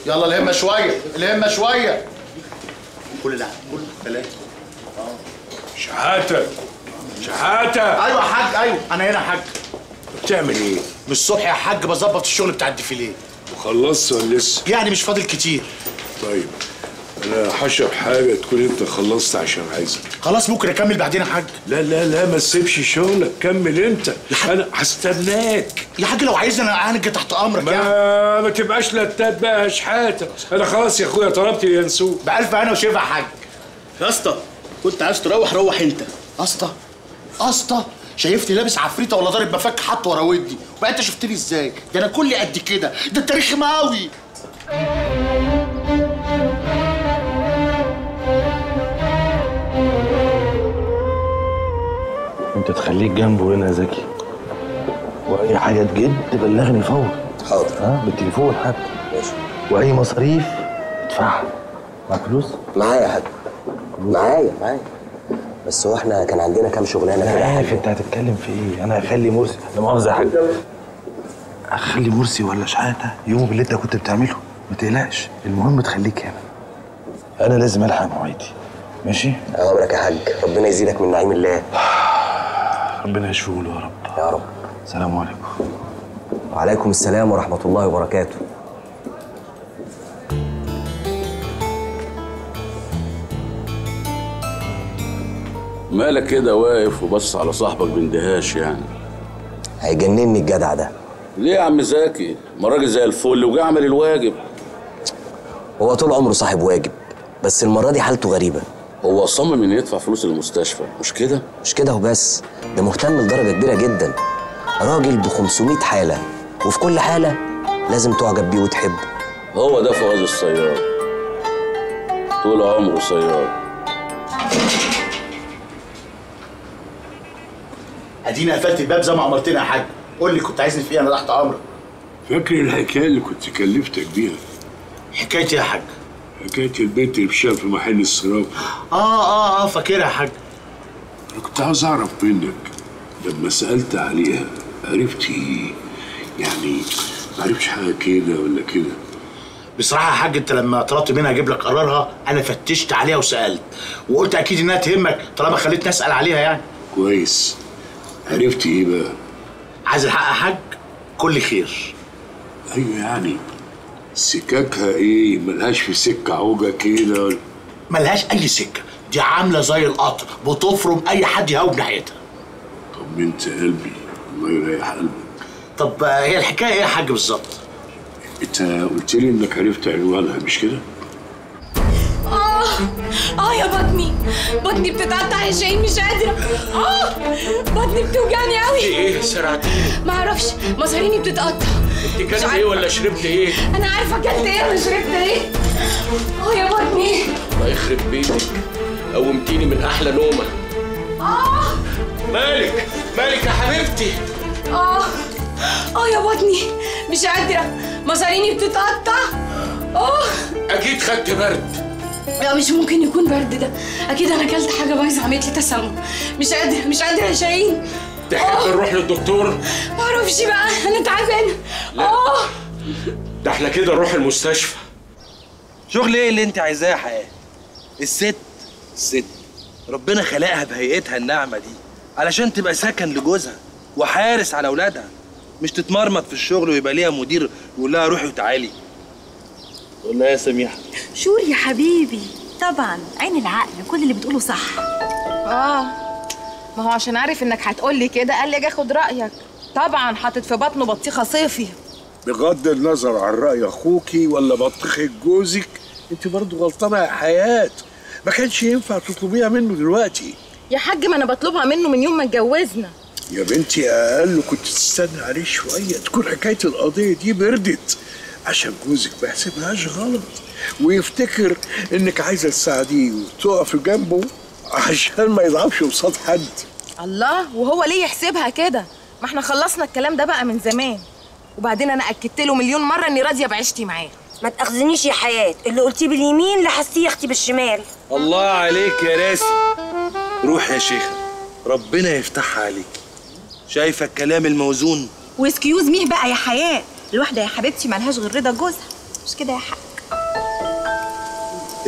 يلا الهمه شويه الهمه شويه كل ده كل ثلاثه شحاتة شحاتة ايوه يا حاج ايوه انا هنا يا حاج بتعمل ايه؟ من الصبح يا حاج بظبط الشغل بتاع الديفيليه وخلصت ولا لسه؟ يعني مش فاضل كتير طيب انا هشرب حاجة تكون انت خلصت عشان عايزك خلاص ممكن اكمل بعدين يا حاج لا لا لا ما تسيبش شغلك كمل انت انا هستناك يا حاج لو عايزني انا هنجي تحت امرك يعني ما ما تبقاش لتات بقى يا شحاتة انا خلاص يا اخويا طلبت ينسوك بألف انا وشيفا يا حاج يا اسطى كنت عايز تروح روح انت اسطى اسطى شايفني لابس عفريته ولا ضارب مفك حط ورا ودي وبقى انت شفتني ازاي ده انا كلي قد كده ده التاريخ مقاوي انت تخليك جنبه هنا يا زكي واي حاجه تجد تبلغني فور حاضر ها بالتليفون حتى ماشي واي مصاريف ادفعها معاك فلوس معايا يا حاج معايا معايا بس هو احنا كان عندنا كام شغلانه انا كده يا عارف حاج انت هتتكلم في ايه انا هخلي مرسي لا مؤاخذه يا حاج هخلي مرسي ولا شحاته يقوموا باللي انت كنت بتعمله ما تقلقش المهم تخليك هنا انا لازم الحق مواعيدي ماشي امرك يا حاج ربنا يزيدك من نعيم الله ربنا يشفيه له يا رب يا رب السلام عليكم وعليكم السلام ورحمه الله وبركاته مالك كده واقف وبص على صاحبك باندهاش يعني هيجنني الجدع ده ليه يا عم زكي ما راجل زي الفل وجا عمل الواجب هو طول عمره صاحب واجب بس المره دي حالته غريبه هو صمم انه يدفع فلوس المستشفى مش كده مش كده وبس ده مهتم لدرجه كبيره جدا راجل ب 500 حاله وفي كل حاله لازم تعجب بيه وتحبه هو ده فواز الصياد طول عمره صياد اديني قفلت الباب زي ما امرتني يا حاج قول لي كنت عايزني في ايه انا تحت امرك فاكر الحكاية اللي كنت كلفتك بيها حكايتي يا حاج حكاية البنت اللي بتشتغل في محل الصرافة اه اه اه فاكرها يا حاج انا كنت عاوز اعرف منك لما سألت عليها عرفت ايه يعني ما عرفتش حاجة كده ولا كده بصراحه يا حاج انت لما طلبت منها اجيب لك قرارها انا فتشت عليها وسالت وقلت اكيد انها تهمك طالما خليتني اسال عليها يعني كويس عرفت ايه بقى عايز الحق يا حاج كل خير ايوه يعني سكاكها ايه ملهاش في سكة عوجة كده ولا- ملهاش اي سكه دي عامله زي القطر بتفرم اي حد يهوب ناحيتها طمنت قلبي الله يريح قلبك طب آه، هي الحكايه ايه يا حاج بالظبط انت قلت لي انك عرفت عنوانها مش كده اه اه يا بطني بطني بتتقطع يا شاهين مش قادره اه بطني بتوجعني قوي ايه سرعتيني ما اعرفش مصاريني بتتقطع انت مش كلت عارفة. ايه ولا شربت ايه انا عارفه اكلت ايه ولا شربت ايه اه يا بطني الله يخرب بيتك قومتيني من احلى نومه اه مالك مالك يا حبيبتي اه اه يا بطني مش قادره مصاريني بتتقطع اه اكيد خدت برد لا مش ممكن يكون برد ده اكيد انا اكلت حاجه بايظه عملت لي تسمم مش قادره مش قادره يا شاهين تحب نروح للدكتور ما اعرفش بقى انا تعبانه اه ده احنا كده نروح المستشفى شغل ايه اللي انت عايزاه يا حياه الست الست ربنا خلقها بهيئتها الناعمه دي علشان تبقى سكن لجوزها وحارس على اولادها مش تتمرمط في الشغل ويبقى ليها مدير يقول لها روحي وتعالي ولا يا سميحه شور يا حبيبي طبعا عين العقل كل اللي بتقوله صح اه ما هو عشان عارف انك هتقولي كده قال لي اجي اخد رايك طبعا حاطط في بطنه بطيخه صيفي بغض النظر عن رأي أخوكي ولا بطيخة جوزك أنت برضه غلطانة يا حياة ما كانش ينفع تطلبيها منه دلوقتي يا حاج ما انا بطلبها منه من يوم ما اتجوزنا يا بنتي أقل كنت تستنى عليه شوية تكون حكاية القضية دي بردت عشان جوزك ما يحسبهاش غلط ويفتكر إنك عايزة تساعديه وتقفي جنبه عشان ما يضعفش قصاد حد الله وهو ليه يحسبها كده ما احنا خلصنا الكلام ده بقى من زمان وبعدين انا اكدت له مليون مره اني راضيه بعيشتي معاه ما تاخذنيش يا حياه اللي قلتيه باليمين لحستيه يا اختي بالشمال الله عليك يا راسي روح يا شيخة ربنا يفتحها عليك شايفة الكلام الموزون واسكيوز ميه بقى يا حياه الواحده يا حبيبتي مالهاش غير رضا جوزها مش كده يا حاج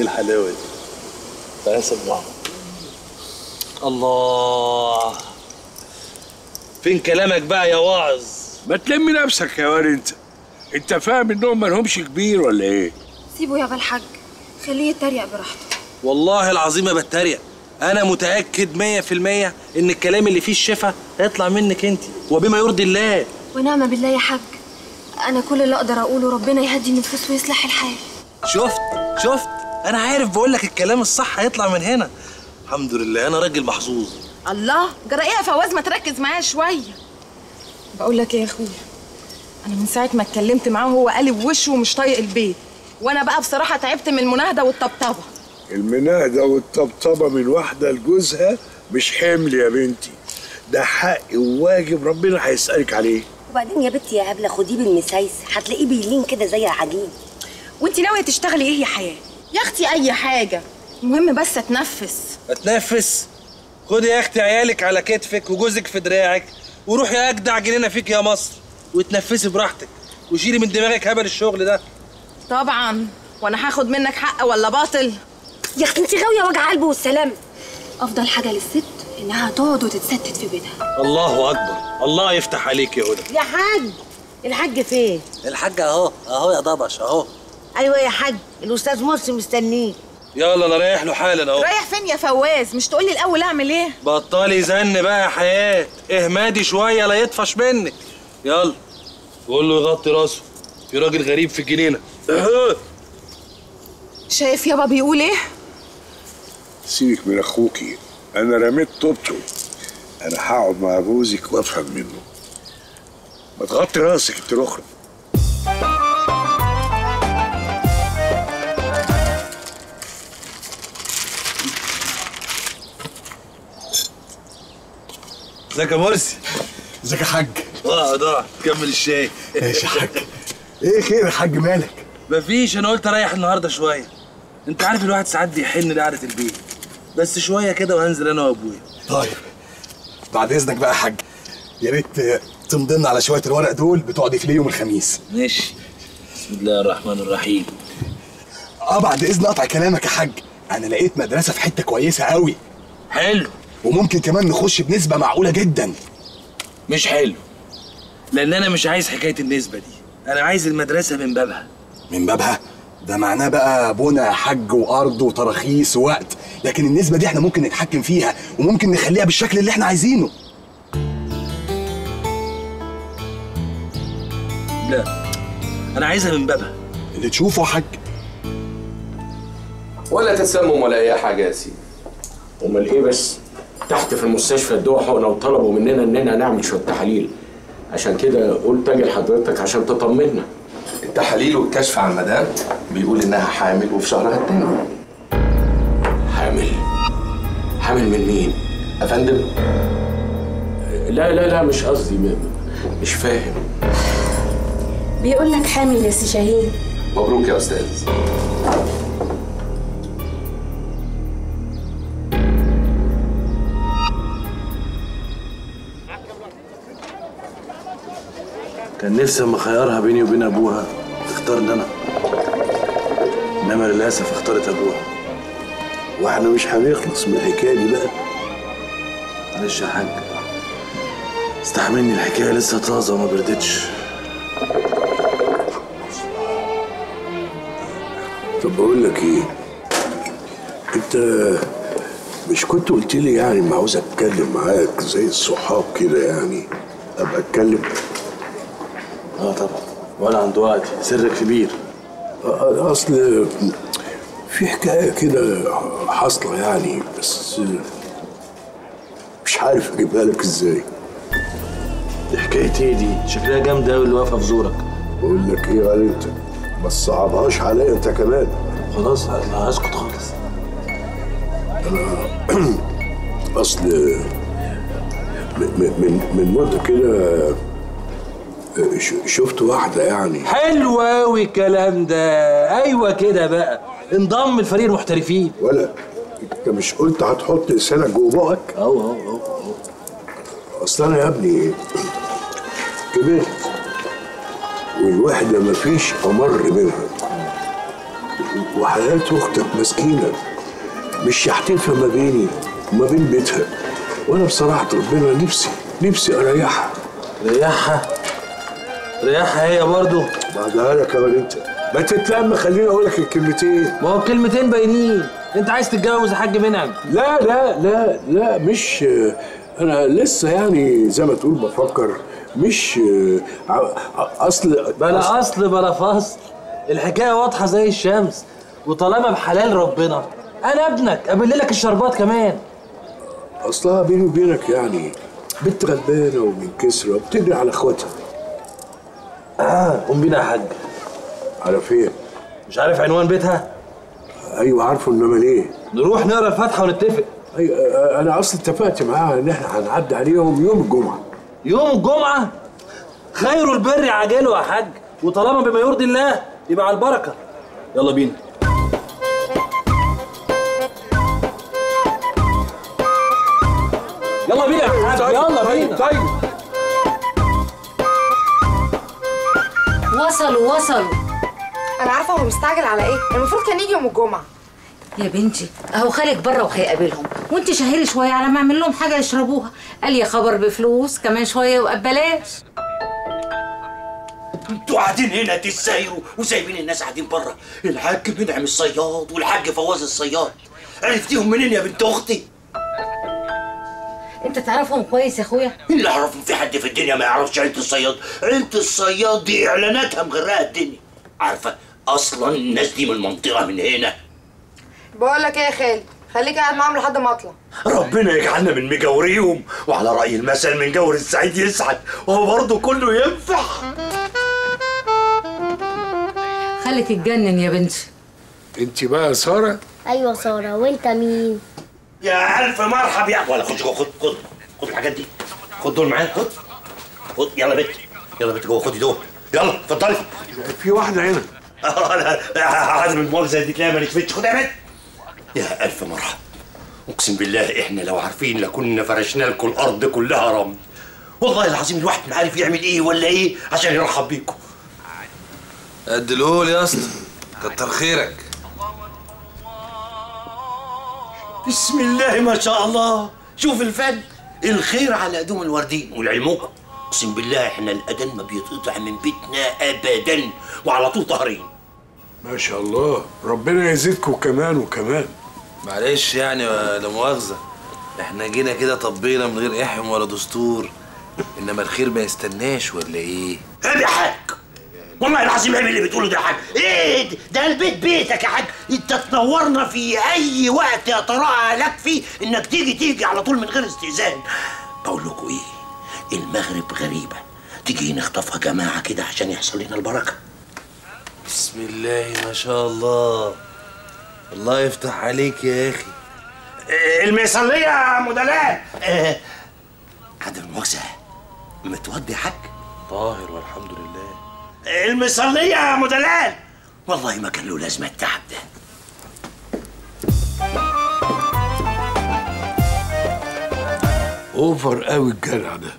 ايه الحلاوه دي تعالى يا سماعه الله فين كلامك بقى يا واعظ ما تلم نفسك يا واد انت انت فاهم انهم مالهمش كبير ولا ايه سيبه يا الحاج خليه يتريق براحته والله العظيم ما بتريق انا متاكد 100% ان الكلام اللي فيه الشفا هيطلع منك انت وبما يرضي الله ونعم بالله يا حاج انا كل اللي اقدر اقوله ربنا يهدي النفوس ويصلح الحال شفت شفت انا عارف بقول لك الكلام الصح هيطلع من هنا الحمد لله انا راجل محظوظ الله جرى ايه يا فواز ما تركز معايا شويه بقول لك ايه يا اخويا انا من ساعه ما اتكلمت معاه وهو قالب وشه ومش طايق البيت وانا بقى بصراحه تعبت من المناهده والطبطبه المناهدة والطبطبة من واحدة لجوزها مش حمل يا بنتي ده حق وواجب ربنا هيسألك عليه وبعدين يا بنتي يا هبله خديه بالمسايس هتلاقيه بيلين كده زي العجين وانت ناويه تشتغلي ايه يا حياه يا اختي اي حاجه المهم بس اتنفس اتنفس خدي يا اختي عيالك على كتفك وجوزك في دراعك وروحي اجدع جنينه فيك يا مصر وتنفسي براحتك وشيلي من دماغك هبل الشغل ده طبعا وانا هاخد منك حق ولا باطل يا اختي انت غاويه وجع قلب والسلام افضل حاجه للست انها تقعد وتتستت في بيتها الله اكبر الله يفتح عليك يا هدى يا حاج الحاج فين؟ الحاج اهو اهو يا ضبش اهو ايوه يا حاج الاستاذ مرسي مستنيك يلا انا رايح له حالا اهو رايح فين يا فواز مش تقولي الاول اعمل ايه بطلي زن بقى يا حياه اهمادي شويه لا يطفش منك يلا قول له يغطي راسه في راجل غريب في الجنينه شايف يابا بيقول ايه سيبك من اخوكي انا رميت طوبته انا هقعد مع جوزك وافهم منه ما تغطي راسك انت الاخرى ازيك يا مرسي ازيك يا حاج اقعد اقعد كمل الشاي ماشي يا حاج ايه خير يا حاج مالك مفيش انا قلت اريح النهارده شويه انت عارف الواحد ساعات بيحن لقعده البيت بس شويه كده وهنزل انا وابويا طيب بعد اذنك بقى يا حاج يا ريت آه، تمضي لنا على شويه الورق دول بتوع ديفلي يوم الخميس ماشي بسم الله الرحمن الرحيم اه بعد اذن قطع كلامك يا حاج انا لقيت مدرسه في حته كويسه قوي حلو وممكن كمان نخش بنسبه معقوله جدا مش حلو لان انا مش عايز حكايه النسبه دي انا عايز المدرسه من بابها من بابها ده معناه بقى بنى حج وارض وتراخيص ووقت لكن النسبه دي احنا ممكن نتحكم فيها وممكن نخليها بالشكل اللي احنا عايزينه لا انا عايزها من بابها اللي تشوفه يا حاج ولا تسمم ولا اي حاجه يا سيدي امال ايه بس تحت في المستشفى ادوها حقنه وطلبوا مننا اننا نعمل شويه تحاليل عشان كده قلت اجي لحضرتك عشان تطمنا التحاليل والكشف على المدام بيقول انها حامل وفي شهرها التاني حامل حامل من مين يا فندم لا لا لا مش قصدي م- مش فاهم بيقول لك حامل يا سي شاهين مبروك يا استاذ كان نفسي اما اخيرها بيني وبين ابوها تختارني انا انما للاسف اختارت ابوها واحنا مش هنخلص من الحكايه دي بقى معلش يا حاج استحملني الحكايه لسه طازه وما بردتش طب بقول لك ايه انت مش كنت قلت لي يعني ما عاوز اتكلم معاك زي الصحاب كده يعني ابقى اتكلم اه طبعا ولا عند وقتي سرك كبير اصل في حكايه كده حاصله يعني بس مش عارف اجيبها لك ازاي دي حكايه ايه دي شكلها جامده قوي اللي واقفه في زورك بقول لك ايه يا انت ما تصعبهاش عليا انت كمان خلاص انا هسكت خالص انا اصل م- م- من من مده كده ش- شفت واحده يعني حلو قوي الكلام ده ايوه كده بقى انضم لفريق المحترفين ولا انت مش قلت هتحط لسانك جوه بقك اهو اهو اهو اصل انا يا ابني كبرت والوحده مفيش امر منها وحياة أختك مسكينة مش هتنفع ما بيني وما بين بيتها وأنا بصراحة ربنا نفسي نفسي أريحها ريحها ريحها هي برضو بعدها لك كمان أنت ما تتلم خليني أقول لك الكلمتين ما هو الكلمتين باينين انت عايز تتجوز يا حاج منعم لا لا لا لا مش أنا لسه يعني زي ما تقول بفكر مش ع- أصل بلا اصل بلا فصل الحكايه واضحه زي الشمس وطالما بحلال ربنا انا ابنك ابل لك الشربات كمان اصلها بيني وبينك يعني بنت غلبانه ومنكسره وبتجري على اخواتها اه قوم بينا يا حاج على فين؟ مش عارف عنوان بيتها ايوه عارفه انما ليه؟ نروح نقرا الفاتحه ونتفق ايوه انا اصلا اتفقت معاها ان احنا هنعدي عليهم يوم الجمعه يوم الجمعه خير البر عاجله يا حاج وطالما بما يرضي الله يبقى على البركه يلا بينا يلا بينا يا حاج يلا بينا طيب وصلوا وصلوا انا عارفه هو مستعجل على ايه المفروض كان يجي يوم الجمعه يا بنتي اهو خالك بره وهيقابلهم وانت شهري شويه على ما اعمل لهم حاجه يشربوها قال يا خبر بفلوس كمان شويه ويبقى ببلاش انتوا قاعدين هنا تتسايروا وسايبين الناس قاعدين بره الحاج منعم الصياد والحاج فواز الصياد عرفتيهم منين يا بنت اختي؟ انت تعرفهم كويس يا اخويا اللي اعرفهم في حد في الدنيا ما يعرفش عيله الصياد عيله الصياد دي اعلاناتها مغرقه الدنيا عارفه اصلا الناس دي من منطقه من هنا بقول لك ايه يا خالد خليك قاعد معاهم لحد ما اطلع ربنا يجعلنا من مجاوريهم وعلى رأي المثل من جور السعيد يسعد وهو برضه كله ينفع خليك اتجنن يا بنتي انت بقى ساره ايوه ساره وانت مين يا ألف مرحب يا ولا خد جوه خد خد خد الحاجات دي خد دول معاك خد خد يلا بنت يلا بنت جوه خدي دول يلا اتفضلي في واحده هنا هذا من المؤاخذه دي تلاقيها ما نكفتش خد يا بنت يا ألف مرحب أقسم بالله إحنا لو عارفين لكنا فرشنا لكم الأرض كلها رمل والله العظيم الواحد ما عارف يعمل إيه ولا إيه عشان يرحب بيكم قد القول يا اسطى كتر خيرك بسم الله ما شاء الله شوف الفن الخير على قدوم الوردين ولعلمكم اقسم بالله احنا الاذان ما بيتقطع من بيتنا ابدا وعلى طول طهرين ما شاء الله ربنا يزيدكم كمان وكمان معلش يعني لا مؤاخذه احنا جينا كده طبينا من غير احم ولا دستور انما الخير ما يستناش ولا ايه عيب يا حاج والله العظيم عيب اللي بتقوله ده يا حاج ايه ده- ده البيت بيتك يا حاج انت تنورنا في اي وقت يتراءى لك فيه انك تيجي تيجي على طول من غير استئذان بقول لكم ايه المغرب غريبه تيجي نخطفها جماعه كده عشان يحصل لنا البركه بسم الله ما شاء الله الله يفتح عليك يا اخي المصلية يا ام دلال آه، عدم المؤاخذة متوضي يا حاج طاهر والحمد لله المصلية يا ام دلال والله ما كان له لازمة التعب ده اوفر قوي الجدع ده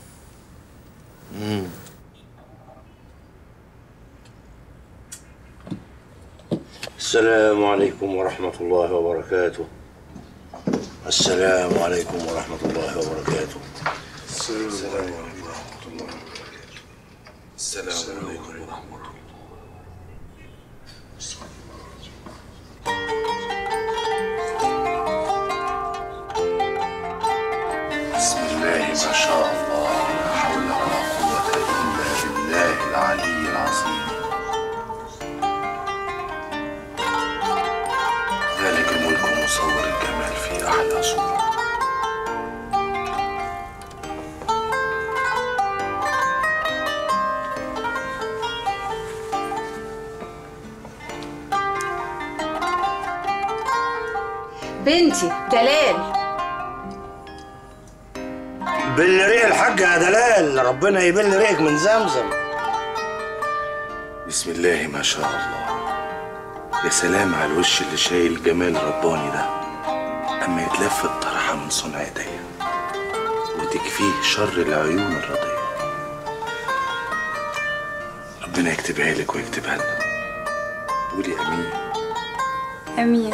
السلام عليكم ورحمة الله وبركاته السلام عليكم ورحمة الله وبركاته السلام عليكم ورحمه الله السلام عليكم ورحمه الله بسم الله ما شاء الله لا حول ولا قوة إلا بالله العلي العظيم ذلك ملك مصور الجمال في أحلى صورة بنتي دلال بل ريق الحاج يا دلال ربنا يبل ريقك من زمزم بسم الله ما شاء الله يا سلام على الوش اللي شايل جمال رباني ده أما يتلف الطرحة من صنع ايديا وتكفيه شر العيون الرضية ربنا يكتبها لك ويكتبها لنا قولي أمين امين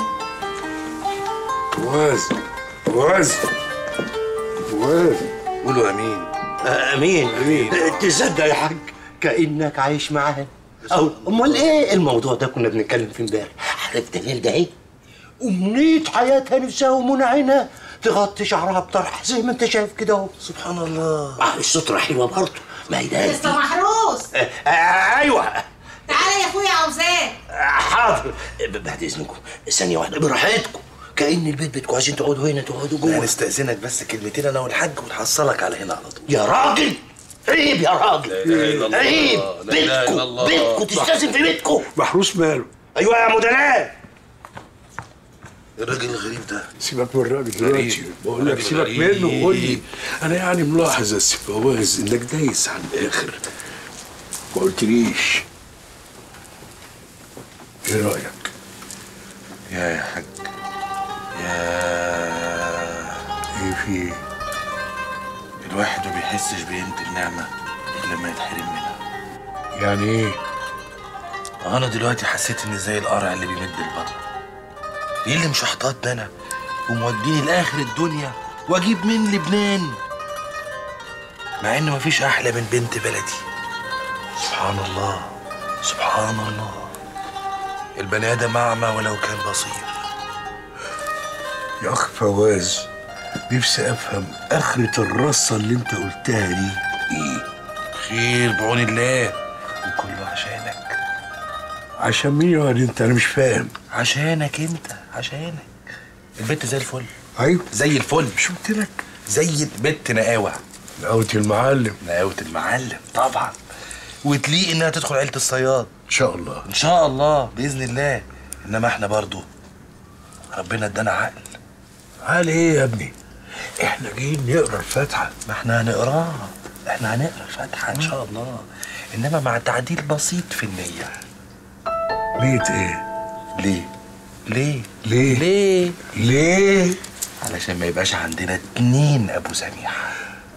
فواز فواز فواز قولوا امين امين امين تصدق يا حاج كانك عايش معانا او امال ايه الموضوع ده كنا بنتكلم فيه امبارح عرفت دليل ده ايه امنيه حياتها نفسها ومنى عينها تغطي شعرها بطرح زي ما انت شايف كده اهو سبحان الله اه الستره حلوه برضه ما هي ده مستر محروس آه، آه، ايوه تعالى يا اخويا عاوزاك حاضر بعد اذنكم ثانيه واحده براحتكم كأن البيت بيتكم عايزين تقعدوا هنا تقعدوا جوه هنستأذنك بس كلمتين انا والحاج ونحصلك على هنا على طول يا راجل عيب يا راجل لا إله إلا الله. عيب لا إله إلا بيتكم الله. بيتكم تستاذن في بيتكم محروس ماله ايوه يا مدلال الراجل الغريب ده سيبك من الراجل دلوقتي غريب. بقول لك راجل سيبك غريب. منه قول لي انا يعني ملاحظ يا سي فواز انك دايس على الاخر ما قلتليش ايه رايك؟ يا يا حاج يا ايه في ايه؟ الواحد ما بيحسش بقيمة النعمة إلا لما يتحرم منها يعني ايه؟ أنا دلوقتي حسيت إني زي القرع اللي بيمد البر إيه اللي مش حطاط أنا وموديني لآخر الدنيا وأجيب من لبنان مع إن مفيش أحلى من بنت بلدي سبحان الله سبحان الله البني آدم أعمى ولو كان بصير يا اخ فواز نفسي افهم اخرة الرصة اللي انت قلتها دي ايه؟ خير بعون الله وكله عشانك عشان مين يا واد انت انا مش فاهم عشانك انت عشانك البت زي الفل ايوه زي الفل مش قلت لك زي البت نقاوة نقاوة المعلم نقاوة المعلم طبعا وتليق انها تدخل عيلة الصياد ان شاء الله ان شاء الله باذن الله انما احنا برضو ربنا ادانا عقل قال ايه يا ابني؟ احنا جايين نقرا الفاتحة ما احنا هنقراه احنا هنقرا الفاتحة ان شاء الله انما مع تعديل بسيط في النية ليه ايه؟ ليه ليه ليه؟ ليه ليه؟ علشان ما يبقاش عندنا اتنين ابو سميحه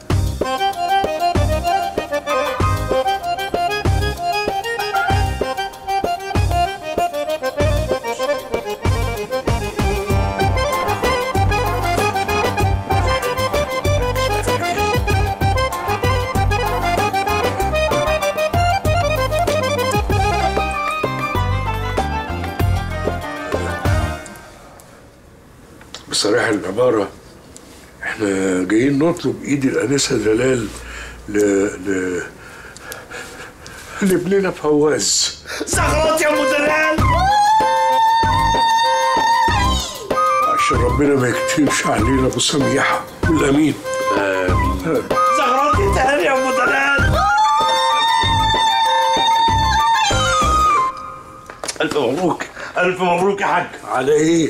بصراحة العبارة احنا جايين نطلب ايد الانسة دلال ل ل لابننا فواز زغرات يا مدلال عشان ربنا ما يكتبش علينا ابو سميحة والامين امين زغرات تاني يا مدلال الف مبروك الف مبروك يا حاج على ايه؟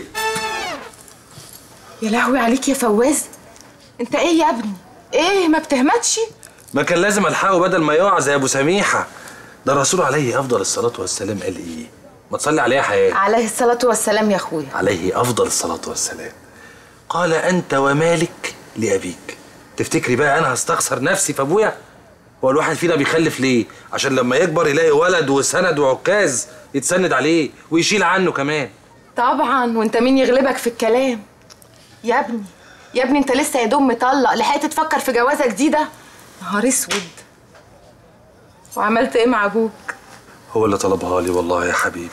يا لهوي عليك يا فواز انت ايه يا ابني ايه ما بتهمتش ما كان لازم الحقه بدل ما يقع زي ابو سميحه ده الرسول عليه افضل الصلاه والسلام قال ايه ما تصلي عليه يا حياه عليه الصلاة والسلام يا اخويا عليه افضل الصلاه والسلام قال انت ومالك لابيك تفتكري بقى انا هستخسر نفسي في ابويا هو الواحد فينا بيخلف ليه عشان لما يكبر يلاقي ولد وسند وعكاز يتسند عليه ويشيل عنه كمان طبعا وانت مين يغلبك في الكلام يا ابني يا ابني انت لسه يا دوب مطلق لحقت تفكر في جوازه جديده نهار اسود وعملت ايه مع ابوك هو اللي طلبها لي والله يا حبيبي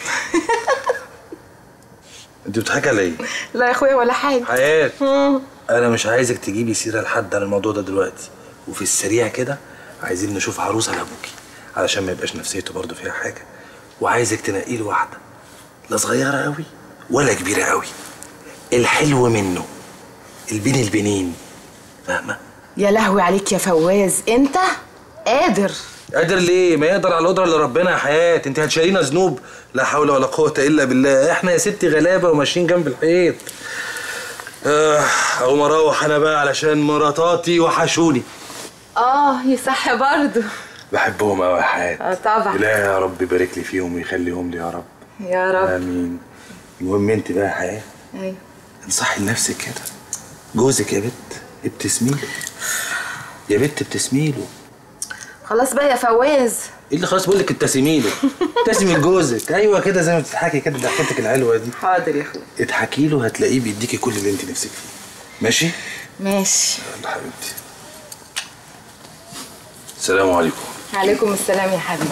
انت بتضحكي على ايه لا يا اخويا ولا حاجه حياه مم. انا مش عايزك تجيبي سيره لحد عن الموضوع ده دلوقتي وفي السريع كده عايزين نشوف عروسه لابوكي علشان ما يبقاش نفسيته برضه فيها حاجه وعايزك تنقي له واحده لا صغيره قوي ولا كبيره قوي الحلو منه البين البنين فاهمه يا لهوي عليك يا فواز انت قادر قادر ليه ما يقدر على القدره اللي ربنا يا حياه انت هتشيلينا ذنوب لا حول ولا قوه الا بالله احنا يا ستي غلابه وماشيين جنب الحيط آه اقوم اروح انا بقى علشان مراتاتي وحشوني اه يصح برضه بحبهم قوي يا حياة اه طبعا لا يا رب يبارك لي فيهم ويخليهم لي يا رب يا رب امين المهم انت بقى يا حياة ايوه انصحي لنفسك كده جوزك يا بت ابتسمي له يا بت ابتسمي له خلاص بقى يا فواز ايه اللي خلاص بقول لك ابتسمي له ابتسمي لجوزك ايوه كده زي ما بتضحكي كده ضحكتك الحلوه دي حاضر يا اخويا اضحكي له هتلاقيه بيديكي كل اللي انت نفسك فيه ماشي ماشي يلا حبيبتي السلام عليكم عليكم السلام يا حبيبي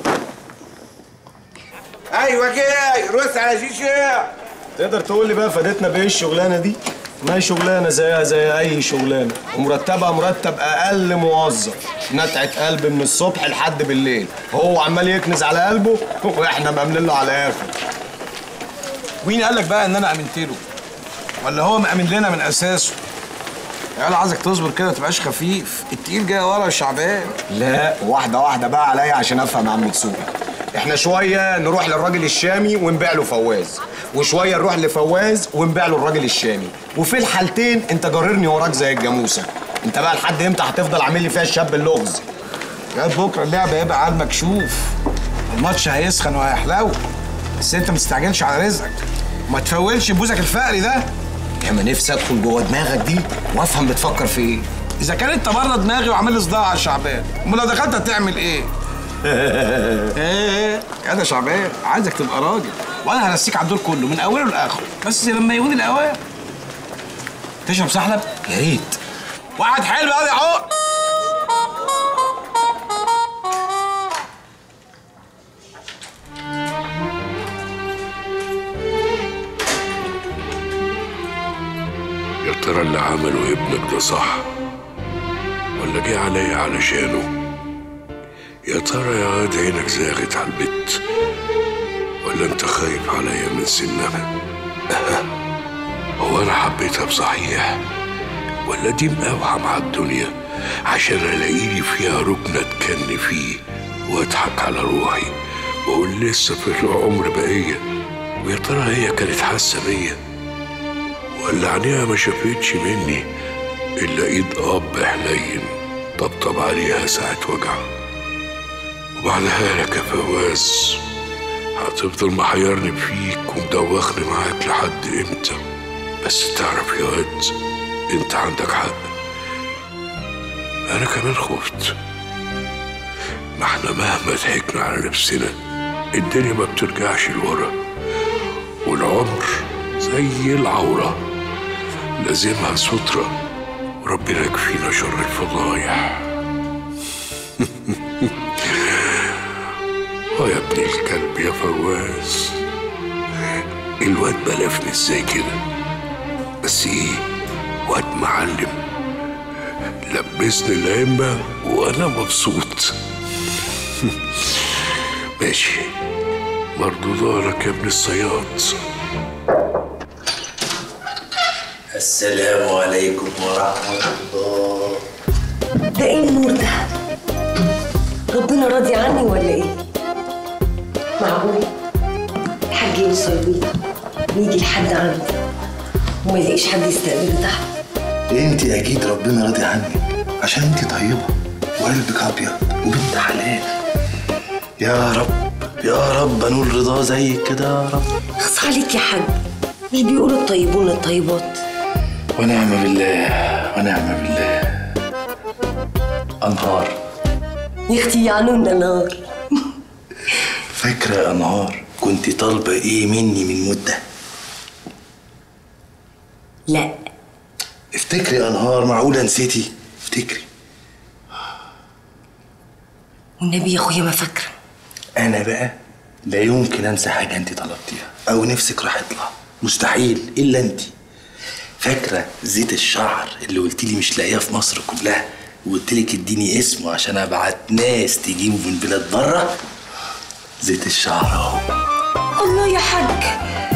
ايوه كده رص على شيشه تقدر تقول لي بقى فادتنا بايه الشغلانه دي؟ ما هي شغلانه زيها زي اي شغلانه ومرتبها مرتب اقل موظف نتعه قلب من الصبح لحد بالليل هو عمال يكنز على قلبه واحنا مأمنين له على اخر مين قال لك بقى ان انا امنت له ولا هو مأمن لنا من اساسه يا عايزك تصبر كده ما تبقاش خفيف التقيل جاي ورا يا شعبان لا واحده واحده بقى عليا عشان افهم يا عم تسوق احنا شويه نروح للراجل الشامي ونبيع له فواز وشويه نروح لفواز ونبيع له الراجل الشامي وفي الحالتين انت جررني وراك زي الجاموسه انت بقى لحد امتى هتفضل عامل لي فيها الشاب اللغز يا بكره اللعبه هيبقى على المكشوف الماتش هيسخن وهيحلو بس انت ما تستعجلش على رزقك وما تفولش بوزك الفقري ده يا ما نفسي ادخل جوه دماغك دي وافهم بتفكر في ايه اذا كان انت بره دماغي وعامل لي صداع على شعبان امال لو دخلت هتعمل ايه ايه يا ده شعبان عايزك تبقى راجل وانا هرسيك على الدور كله من اوله لاخره بس لما يهون الاوان تشرب سحلب يا ريت واحد حلو قوي يا عقل يا ترى اللي عمله ابنك ده صح ولا جه عليا علشانه يا ترى يا واد عينك زاغت على البت ولا انت خايف عليا من سنها أه. هو انا حبيتها بصحيح ولا دي مقاوحة مع الدنيا عشان الاقيني فيها ركن اتكن فيه واضحك على روحي واقول لسه في العمر بقية ويا ترى هي كانت حاسة بيا ولا عينيها ما شافتش مني الا ايد اب حنين طبطب عليها ساعة وجع وبعدها لك يا فواز هتفضل محيرني فيك ومدوخني معاك لحد امتى بس تعرف يا واد انت عندك حق انا كمان خفت ما احنا مهما ضحكنا على نفسنا الدنيا ما بترجعش لورا والعمر زي العورة لازمها سترة وربنا يكفينا شر الفضايح اه يا ابن الكلب يا فواز الواد بلفني ازاي كده بس ايه واد معلم لبسني العمة وانا مبسوط ماشي مردودارك يا ابن الصياد السلام عليكم ورحمة الله ده ايه النور ده؟ ربنا راضي عني ولا ايه؟ معقول الحاج يوصل ويجي لحد عندي وما يلاقيش حد يستقبله تحت انت اكيد ربنا راضي عنك عشان انت طيبه وقلبك ابيض وبنت حلال يا رب يا رب انول رضا زيك كده يا رب خص عليك يا حاج مش بيقولوا الطيبون الطيبات ونعم بالله ونعم بالله انهار يا اختي يعنون نهار فاكره يا انهار كنت طالبه ايه مني من مده لا افتكري يا انهار معقوله نسيتي افتكري والنبي يا اخويا ما فاكره انا بقى لا يمكن انسى حاجه انت طلبتيها او نفسك راحت لها مستحيل الا انت فاكره زيت الشعر اللي قلت لي مش لاقياه في مصر كلها وقلت لك اديني اسمه عشان ابعت ناس تجيبه من بلاد بره زيت الشعر اهو الله يا حاج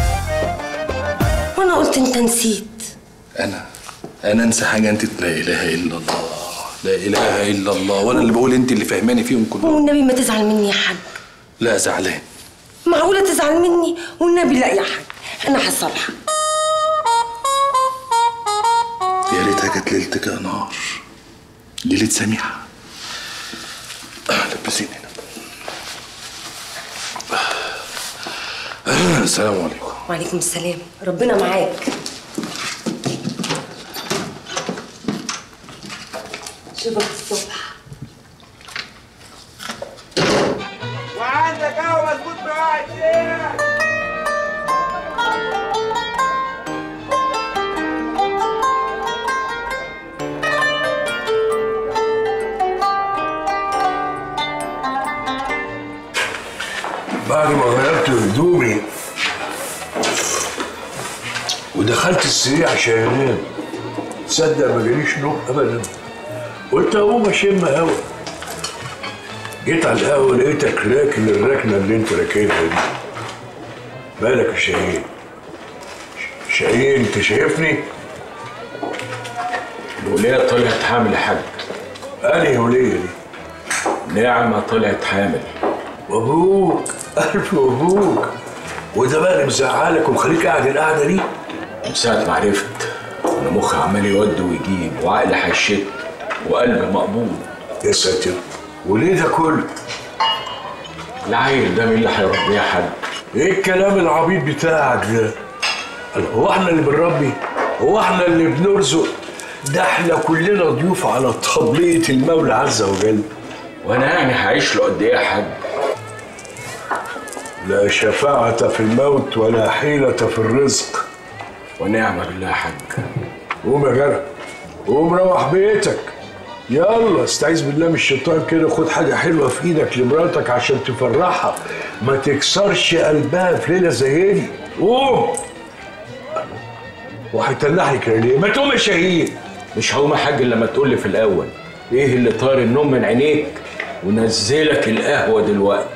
وانا قلت انت نسيت انا انا انسى حاجه انت لا اله الا الله لا اله الا الله وانا اللي بقول انت اللي فهماني فيهم كلهم والنبي ما تزعل مني يا حاج لا زعلان معقوله تزعل مني والنبي لا يا حاج انا هصالحك يا ريتها كانت ليلتك يا نار ليلة سميحة لبسيني هنا السلام عليكم وعليكم السلام ربنا معاك شبك الصبح بعد ما غيرت هدومي ودخلت السرير عشان انام تصدق ما جاليش نوم ابدا قلت اقوم اشم هوا جيت على القهوه لقيتك راكن الركنه اللي انت راكنها دي مالك يا شاهين شاهين انت شايفني الولية طلعت حامل يا حاج انهي ولية دي؟ نعمة طلعت حامل مبروك ألف مبروك وده بقى اللي مزعلك ومخليك قاعد القعدة دي؟ من ساعة ما عرفت أنا مخي عمال يود ويجيب وعقلي هيشت وقلبي مقبوض يا ساتر وليه ده كله؟ العيل ده مين اللي هيربيه يا حاج؟ ايه الكلام العبيط بتاعك ده؟ هو احنا اللي بنربي؟ هو احنا اللي بنرزق؟ ده احنا كلنا ضيوف على طبلية المولى عز وجل وانا يعني هعيش له قد ايه يا حاج؟ لا شفاعة في الموت ولا حيلة في الرزق ونعم بالله يا حاج قوم يا جدع قوم روح بيتك يلا استعيذ بالله من الشيطان كده خد حاجة حلوة في ايدك لمراتك عشان تفرحها ما تكسرش قلبها في ليلة زي دي قوم وهيتنح لي كده ليه؟ ما تقوم يا شهيد مش هقوم يا حاج إلا لما تقول لي في الاول ايه اللي طار النوم من عينيك ونزلك القهوه دلوقتي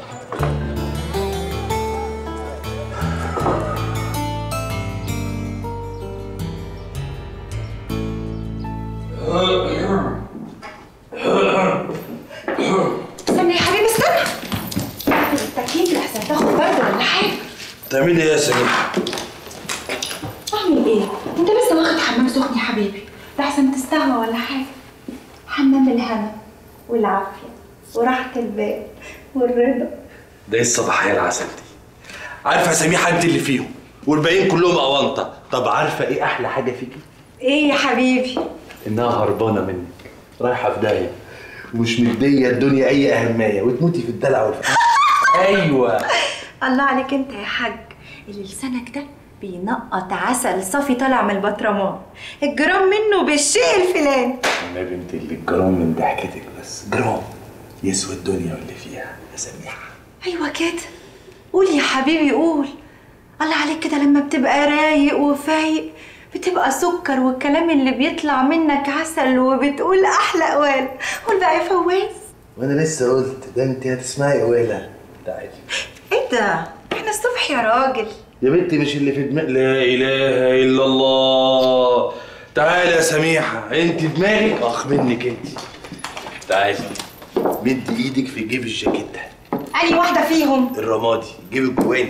استنى يا حبيبي استنى التكييف لحسن تاخد برد ولا حاجه تعملي ايه يا سميح؟ اعمل ايه؟ انت لسه واخد حمام سخن يا حبيبي لحسن تستهوى ولا حاجه حمام الهنا والعافيه وراحه البال والرضا ده ايه الصباحيه العسل دي؟ عارفه يا سميحه انت اللي فيهم والباقيين كلهم اونطه طب عارفه ايه احلى حاجه فيكي؟ ايه يا حبيبي انها هربانه منك رايحه في داهيه ومش مديه الدنيا اي اهميه وتموتي في الدلع والفقر ايوه الله عليك انت يا حاج اللي لسانك ده بينقط عسل صافي طالع من البطرمان الجرام منه بالشيء الفلاني يا بنت اللي الجرام من ضحكتك بس جرام يسوى الدنيا واللي فيها يا سميحه ايوه كده قول يا حبيبي قول الله عليك كده لما بتبقى رايق وفايق بتبقى سكر والكلام اللي بيطلع منك عسل وبتقول احلى قوال قول بقى يا فواز وانا لسه قلت ده انت هتسمعي قويله تعالي ايه ده احنا الصبح يا راجل يا بنتي مش اللي في دماغ لا اله الا الله تعالي يا سميحه انت دماغك اخ منك انت تعالي مد ايدك في جيب الجاكيت ده اني واحده فيهم الرمادي جيب الجواني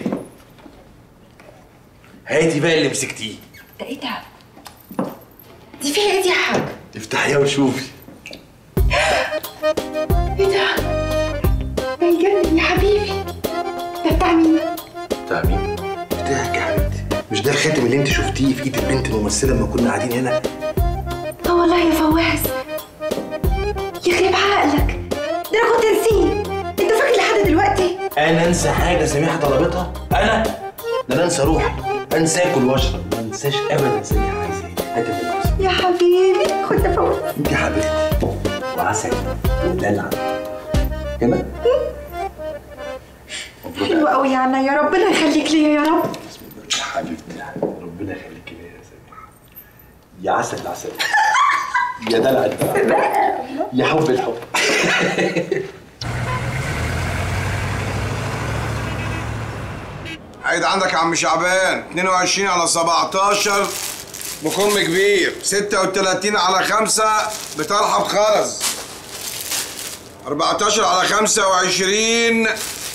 هاتي بقى اللي مسكتيه ده ايه ده دي فيها ايه دي يا حاج افتحيها وشوفي ايه ده ده يجنن يا حبيبي ده بتاع مين بتاع مين؟ بتاعك يا حبيبتي مش ده الخاتم اللي انت شفتيه في ايد البنت الممثله لما كنا قاعدين هنا اه والله يا فواز يخرب عقلك ده انا كنت نسيه انت فاكر لحد دلوقتي انا انسى حاجه سميحه طلبتها انا ده انا انسى روحي انسى اكل واشرب ما انساش ابدا سميحه عايزه ايه هات الفلوس يا حبيبي خد يا فواز انت حبيبتي وعسل ودلع كده حلو قوي يا عنا يا ربنا يخليك ليا يا رب يا حبيبتي ربنا يخليك ليا يا سميحه يا عسل العسل يا دلع الدلع يا حب الحب عيد عندك يا عم شعبان 22 على 17 بكم كبير 36 على 5 بطرحه بخرز 14 على 25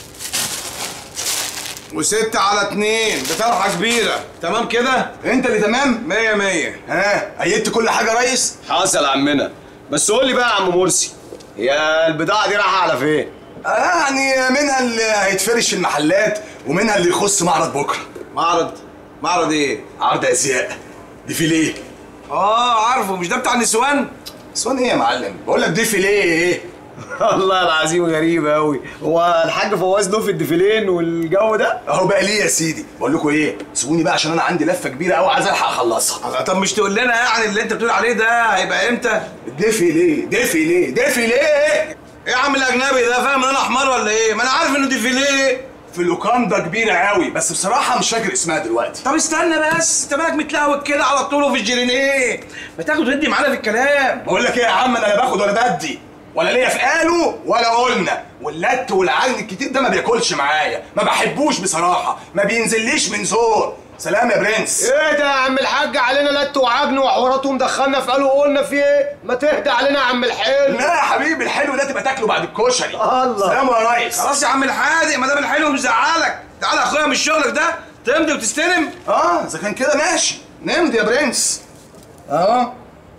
و6 على 2 بطرحه كبيره تمام كده انت اللي تمام 100 100 ها ايدت كل حاجه يا ريس حصل يا عمنا بس قول لي بقى يا عم مرسي هي البضاعه دي رايحه على فين يعني منها اللي هيتفرش في المحلات ومنها اللي يخص معرض بكره معرض معرض ايه عرض ازياء ديفيليه اه عارفه مش ده بتاع النسوان نسوان ايه يا معلم بقول لك ديفيليه ايه والله العظيم غريب قوي هو الحاج فواز له في الديفيلين والجو ده اهو بقى ليه يا سيدي بقول لكم ايه سيبوني بقى عشان انا عندي لفه كبيره قوي عايز الحق اخلصها طب مش تقول لنا يعني اللي انت بتقول عليه ده هيبقى امتى؟ دفي ليه دفي ليه دفي ليه ايه يا عم الاجنبي ده فاهم ان انا حمار ولا ايه؟ ما انا عارف انه ديفيليه في لوكاندا كبيره قوي بس بصراحه مش فاكر اسمها دلوقتي طب استنى بس انت مالك متلهوج كده على طول وفي الجيرينيه ما تاخد وتدي معانا في الكلام بقول لك ايه يا عم انا لا باخد ولا بدي ولا ليا في قالوا ولا قلنا واللت والعجن الكتير ده ما بياكلش معايا ما بحبوش بصراحه ما بينزليش من زور سلام يا برنس ايه ده يا عم الحاج علينا لت وعجن وحوارات ومدخلنا في قالوا وقلنا في ايه ما تهدى علينا يا عم الحلو لا يا حبيبي الحلو ده تبقى تاكله بعد الكشري الله سلام يا ريس خلاص يا عم الحادق ما دام الحلو مزعلك تعالى يا اخويا من شغلك ده تمضي وتستلم اه اذا كان كده ماشي نمضي يا برنس اهو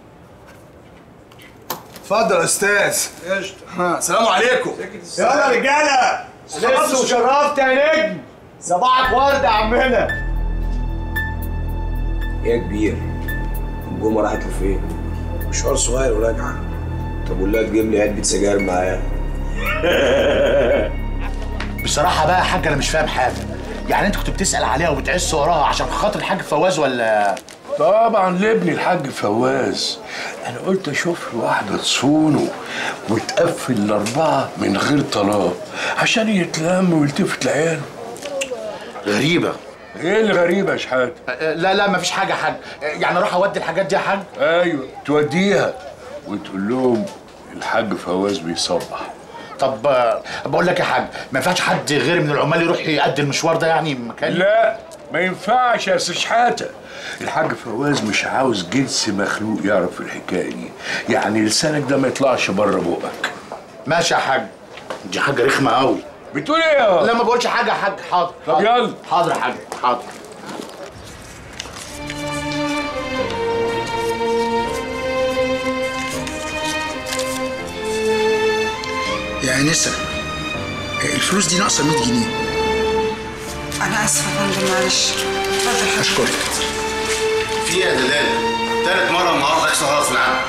اتفضل يا استاذ قشطه ها سلام عليكم يلا يا رجاله لسه وشرفت يا نجم صباحك ورد يا عمنا ايه يا كبير الجمعة راحت لفين؟ مشوار صغير وراجعه طب قول لها تجيب لي علبة سجاير معايا بصراحة بقى يا حاج أنا مش فاهم حاجة يعني أنت كنت بتسأل عليها وبتعس وراها عشان خاطر الحاج فواز ولا طبعا لابني الحاج فواز انا قلت اشوف له واحده تصونه وتقفل الاربعه من غير طلاق عشان يتلم ويلتفت لعياله غريبة ايه الغريبه يا شحات لا لا مفيش حاجة يا حاج يعني أروح أودي الحاجات دي يا حاج ايوه توديها وتقول لهم الحاج فواز بيصبح طب آه، بقول لك يا حاج ما ينفعش حد غير من العمال يروح يأدي المشوار ده يعني مكان لا ما ينفعش يا استاذ شحاته الحاج فواز مش عاوز جنس مخلوق يعرف الحكايه دي يعني لسانك ده ما يطلعش بره بقك ماشي يا حاج دي حاجة رخمة قوي بتقول ايه يا لا ما بقولش حاجة يا حاج حاضر طب حاضر. يلا. حاضر يا حاج حاضر يا انسه الفلوس دي ناقصه 100 جنيه انا اسفه يا فندم معلش اتفضل اشكرك في ايه يا دلال؟ تالت مرة النهارده يحصل غلط في العقد.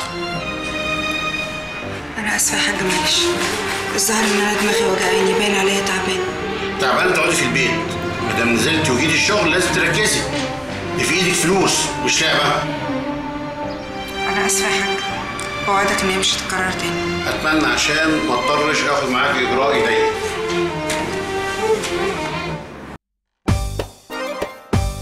انا اسفه يا حاج معلش الظاهر ان انا دماغي وجعاني باين عليا تعبان تعبانة تقعدي في البيت. ما دام نزلتي وجيتي الشغل لازم تركزي. دي في ايدك فلوس مش لعبة. انا اسفه يا حاج بوعدك ان هي مش هتتكرر تاني اتمنى عشان ما اضطرش اخد معاك اجراء يضايقك.